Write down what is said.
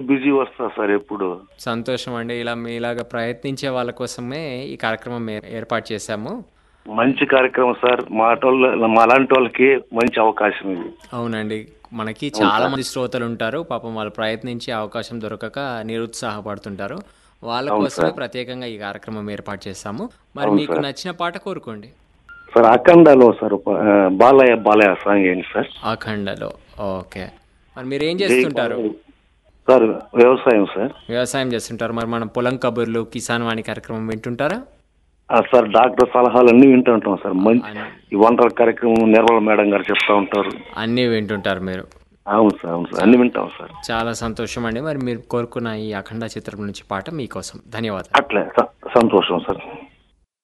busy వస్తా sir ఎప్పుడు సంతోషం అండి ఇలా మీలాగా ప్రయత్నించే వాళ్ళ కోసమే ఈ కార్యక్రమం ఏ- ఏర్పాటు చేశాము మంచి కార్యక్రమం సార్ మా వాళ్ళ మా లాంటి వాళ్ళకి మంచి అవకాశం ఇది అవునండి మనకి చాలా మంది శ్రోతలు ఉంటారు పాపం వాళ్ళు ప్రయత్నించి అవకాశం దొరకక నిరుత్సాహపడుతుంటారు వాళ్ళ కోసమే ప్రత్యేకంగా ఈ కార్యక్రమం ఏర్పాటు చేశాము మరి మీకు నచ్చిన పాట కోరుకోండి సార్ అఖండలో సార్ ఒక, ఆ, బాలయ్య బాలయ్య సాంగ్ ఏంటి సార్ అఖండలో ఓకే మరి మీరు ఏం చేస్తుంటారు సార్ వ్యవసాయం సార్ వ్యవసాయం చేస్తుంటారు మరి మనం పొలం కబుర్లు కిసాన్ వాణి కార్యక్రమం వింటుంటారా ఆ, సార్ డాక్టర్ సలహాలు అన్ని వింటుంటాం సార్ మంచి ఈ వంటల కార్యక్రమం నిర్మల మేడం గారు చెప్తా ఉంటారు అన్నీ వింటుంటారు మీరు అవును సార్ అవును సార్ అన్ని వింటాం సార్ చాలా సంతోషం అండి మరి మీరు కోరుకున్న ఈ అఖండ చిత్రం నుంచి పాట మీకోసం ధన్యవాదాలు అట్లే స- సంతోషం సార్